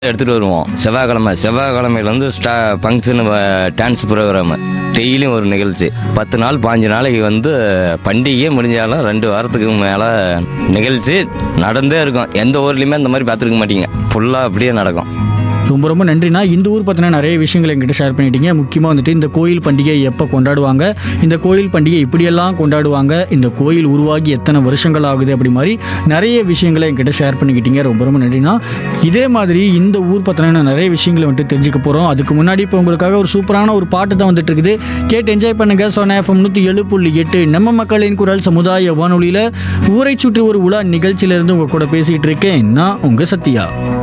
எடுத்துகிட்டு வருவோம் செவ்வாய்க்கிழமை செவ்வாய்க்கிழமையில வந்து ஸ்டா ஃபங்க்ஷன் டான்ஸ் ப்ரோக்ராமு டெய்லியும் ஒரு நிகழ்ச்சி பத்து நாள் பாஞ்சு நாளைக்கு வந்து பண்டிகை முடிஞ்சாலும் ரெண்டு வாரத்துக்கு மேலே நிகழ்ச்சி நடந்தே இருக்கும் எந்த ஊர்லேயுமே இந்த மாதிரி பார்த்துருக்க மாட்டீங்க ஃபுல்லாக அப்படியே நடக்கும் ரொம்ப ரொம்ப நன்றிண்ணா இந்த ஊர் பற்றின நிறைய விஷயங்களை எங்கிட்ட ஷேர் பண்ணிட்டீங்க முக்கியமாக வந்துட்டு இந்த கோயில் பண்டிகை எப்போ கொண்டாடுவாங்க இந்த கோயில் பண்டிகை இப்படியெல்லாம் கொண்டாடுவாங்க இந்த கோயில் உருவாகி எத்தனை வருஷங்கள் ஆகுது அப்படி மாதிரி நிறைய விஷயங்களை என்கிட்ட ஷேர் பண்ணிக்கிட்டீங்க ரொம்ப ரொம்ப நன்றிண்ணா இதே மாதிரி இந்த ஊர் பற்றின நிறைய விஷயங்களை வந்துட்டு தெரிஞ்சுக்க போகிறோம் அதுக்கு முன்னாடி இப்போ உங்களுக்காக ஒரு சூப்பரான ஒரு பாட்டு தான் வந்துட்டு இருக்குது கேட்டு என்ஜாய் பண்ணுங்க சொன்ன எஃப்எம் நூற்றி ஏழு புள்ளி எட்டு நம்ம மக்களின் குரல் சமுதாய வானொலியில் ஊரை சுற்றி ஒரு உலா நிகழ்ச்சியிலேருந்து உங்கள் கூட பேசிகிட்டு இருக்கேன் நான் உங்கள் சத்யா